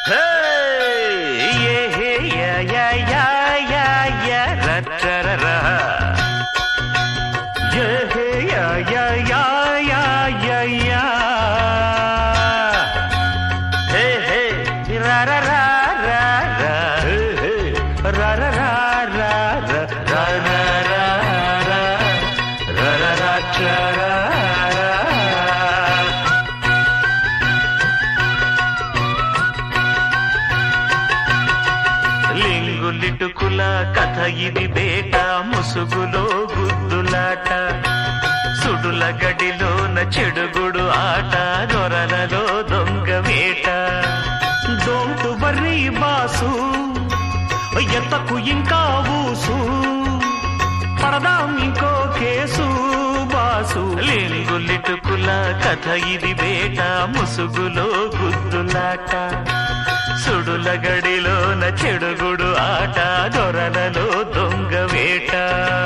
లింగులిటుకుల కథ ఇది బేట ముసుగులో గుద్దులాట సుడుల గడిలోన చెడుగుడు ఆట దొరలలో దొంగ వేట డోంట్ వర్రీ బాసు ఎంతకు ఇంకా ఊసు పడదాం ఇంకో కేసు బాసు లింగులిటుకుల కథ ఇది బేట ముసుగులో గుద్దులాట సుడుల గడిలోన చెడుగుడు ఆట దొరలలో దొంగ వేట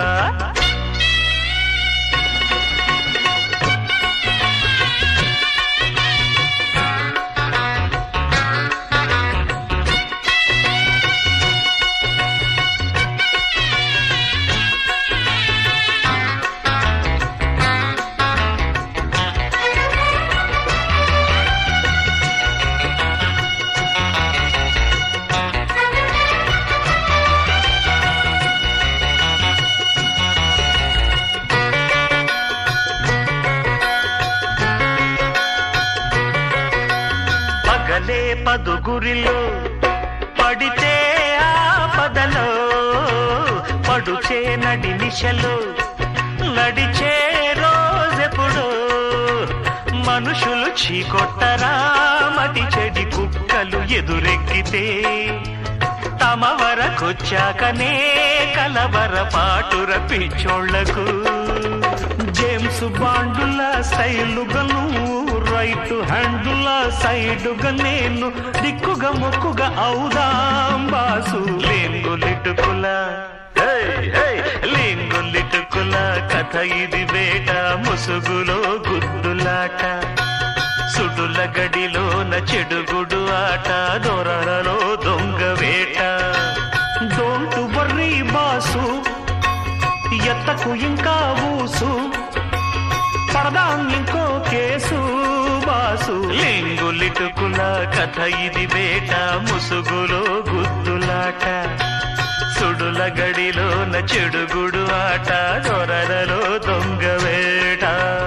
పగలే పదుగురిలో పడితే ఆపదలో పడుచే నడి నిశలో నడిచే రోజెప్పుడు మనుషులు చీకొట్టరా మటి చెడి కుక్కలు ఎదురెక్కితే తమ వరకొచ్చాకనే కలవర పాటుర పిచ్చోళ్లకు జేమ్స్ బాండుల స్టైలుగను రైట్ హ్యాండుల సైడుగా నేను దిక్కుగా మొక్కుగా అవుదాం బాసు లింగులిటుకుల హే, హే, లింగులిటుకుల కథ ఇది వేట ముసుగులో గుద్దులాట సుడుల గడిలోన చెడుగుడు ఆట దొరలలో దొంగ వేట డోంట్ వర్రీ బాసు ఎత్తకు ఇంకా ఊసు పడదాం ఇంకో కేసు బాసు లింగులిటుకుల కథ ఇది వేట ముసుగులో గుద్దులాట సుడుల గడిలోన చెడుగుడు ఆట దొరలలో దొంగ వేట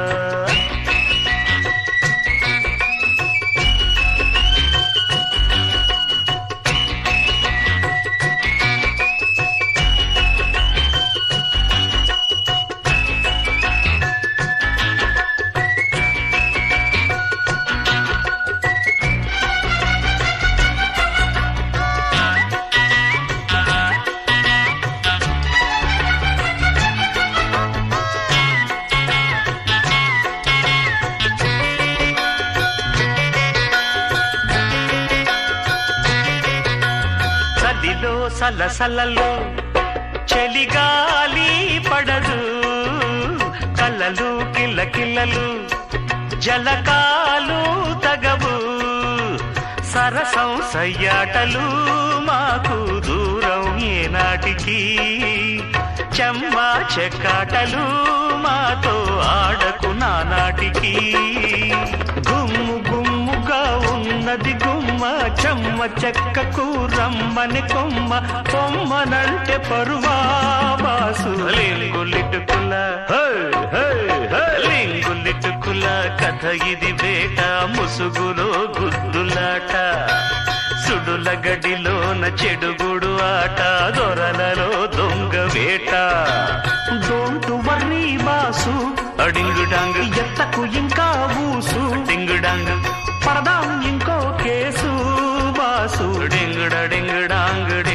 చలిలో సలసలలో చలిగాలి పడదు కలలు కిలకిలలు జలకాలు తగవు సరసం సయ్యాటలు మాకు దూరం ఏనాటికి చెమ్మ చెక్కాటలు మాతో ఆడకు నానాటికి గుమ్ము గుమ్ముగా ఉన్నది గుమ్మ చెమ్మ చెక్కకు రమ్మని కొమ్మ కొమ్మనంటే పరువా బాసు లింగులిటుకుల లింగులిటుకుల కథ ఇది వేట ముసుగులో గుద్దులాట సుడుల గడిలోన చెడుగుడు ఆట దొరలలో దొంగ వేట డోంట్ వర్రీ బాసు అడింగుడాంగ్ ఎత్తకు ఇంకా ఊసు డింగుడాంగ్ పడదాం ఇంకో కేసు బాసు డింగుడ డింగుడాంగ్